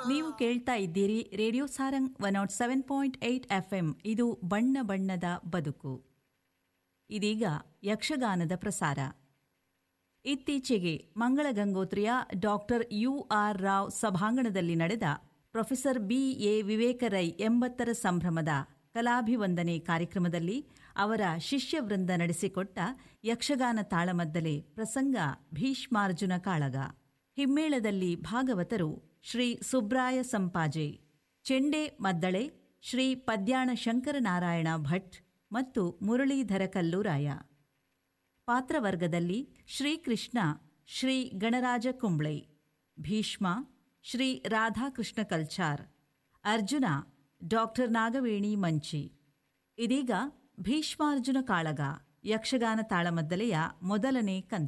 ನೀವು ಕೇಳ್ತಾ ಇದ್ದೀರಿ radio Sarang one not seven point eight F M ಇದು ಬಣ್ಣ ಬಣ್ಣದ ಬದುಕು ಇದೀಗ ಯಕ್ಷಗಾನದ ಪ್ರಸಾರ ಇತ್ತೀಚೆಗೆ ಮಂಗಳ ಗಂಗೋತ್ರಿಯ ಡಾಕ್ಟರ್ ಯು ಆರ್ ರಾವ್ ಸಭಾಂಗಣದಲ್ಲಿ ನಡೆದ ಪ್ರೊಫೆಸರ್ ಬಿ ಎ ವಿವೇಕರೈ ಎಂಬತ್ತರ ಸಂಭ್ರಮದ ಕಲಾಭಿವಂದನೆ ಕಾರ್ಯಕ್ರಮದಲ್ಲಿ ಅವರ ಶಿಷ್ಯವೃಂದ ನಡೆಸಿಕೊಟ್ಟ ಯಕ್ಷಗಾನ ತಾಳಮದ್ದಲೆ ಪ್ರಸಂಗ ಭೀಷ್ಮಾರ್ಜುನ ಕಾಳಗ ಹಿಮ್ಮೇಳದಲ್ಲಿ ಭಾಗವತರು ಶ್ರೀ ಸುಬ್ರಾಯ ಸಂಪಾಜೆ ಚೆಂಡೆ ಮದ್ದಳೆ ಶ್ರೀ ಪದ್ಯಾಣ ಶಂಕರನಾರಾಯಣ ಭಟ್ ಮತ್ತು ಮುರಳೀಧರ ಕಲ್ಲೂರಾಯ ಪಾತ್ರವರ್ಗದಲ್ಲಿ ಶ್ರೀಕೃಷ್ಣ ಶ್ರೀ ಗಣರಾಜ ಕುಂಬ್ಳೆ ಭೀಷ್ಮ ಶ್ರೀ ರಾಧಾಕೃಷ್ಣ ಕಲ್ಚಾರ್ ಅರ್ಜುನ ಡಾಕ್ಟರ್ ನಾಗವೇಣಿ ಮಂಚಿ ಇದೀಗ ಭೀಷ್ಮಾರ್ಜುನ ಕಾಳಗ ಯಕ್ಷಗಾನ ತಾಳಮದ್ದಲೆಯ ಮೊದಲನೇ ಕಂತು